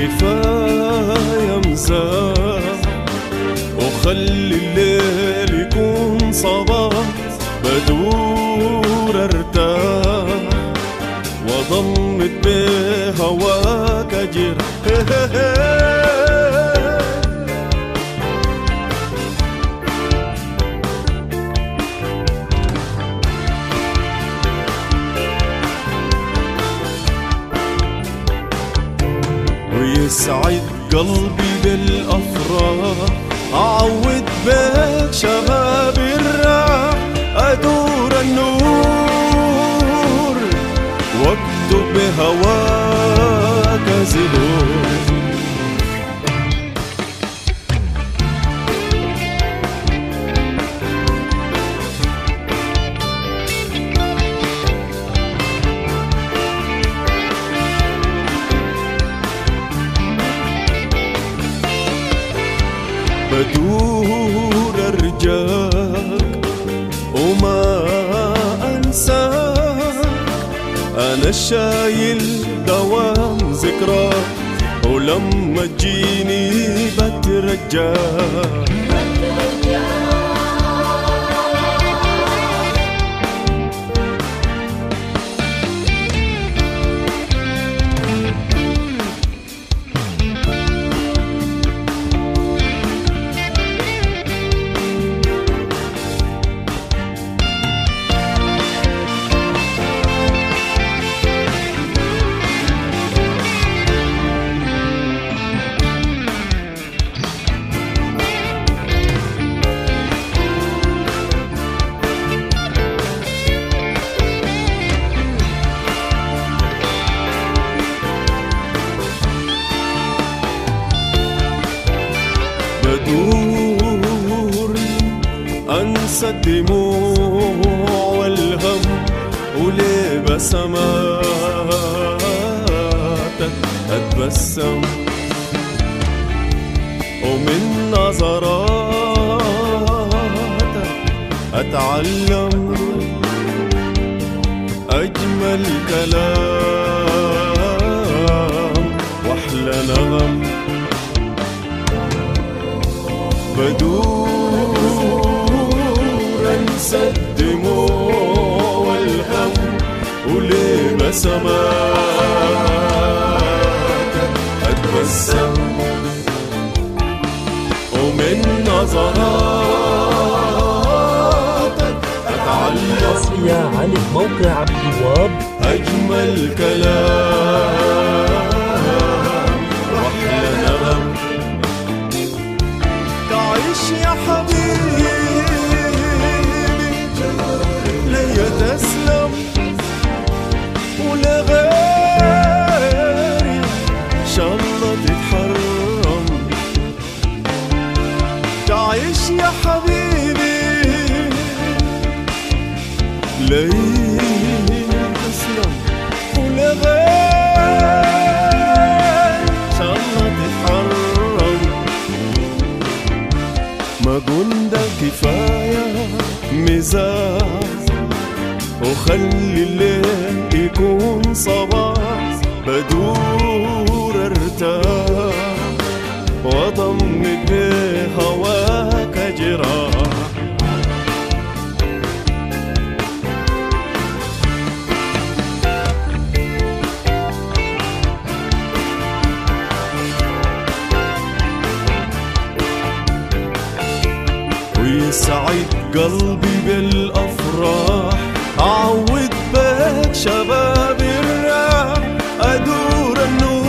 كفاية مزاح وخلي الليل يكون صباح بدور ارتاح وضمت بهواك اجر ويسعد قلبي بالافراح اعود بك شباب الراح ادور النور واكتب بهواك زهور بدور ارجاك وما انساك انا شايل دوام ذكراك ولما تجيني بترجاك بدور انسى الدموع والهم وليه بسماتك اتبسم ومن نظراتك اتعلم اجمل كلام واحلى نغم بدور انسى الدموع والهم وليه بسماتك اتبسم ومن نظراتك اتعلم حصرية على موقع عبد الوهاب أجمل كلام وأحلى نغم تعيش يا حبيبي ليا تسلم ولا غيري إن شاء الله تتحرم تعيش يا حبيبي ليا تسلم ولا غير إن شاء الله تتحرم ما قلنا كفاية مزاج وخلي الليل يكون صباح بدور ارتاح وضمك بهواك جراح ويسعد قلبي بالافراح اعود بك شباب الراح ادور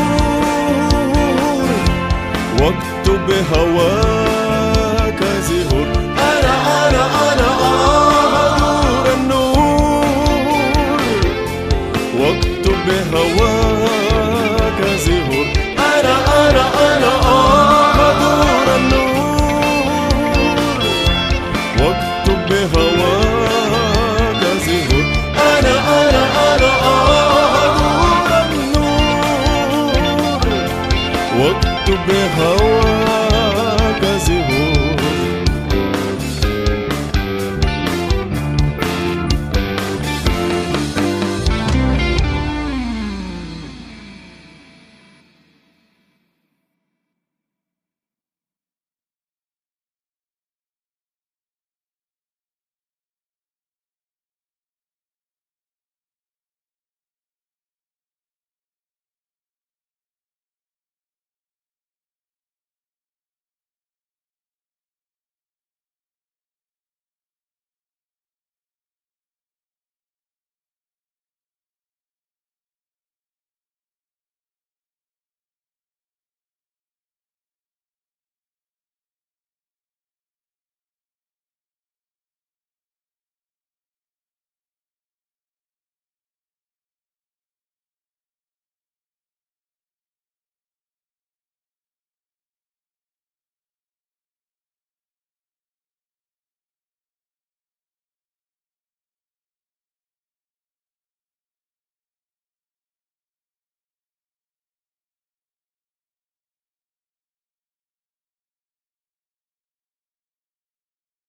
النور واكتب بهواك زهور انا انا انا آه ادور النور واكتب بهواك زهور انا انا انا آه ادور النور واكتب بهواك زهور انا انا انا ادور النور واكتب بهواك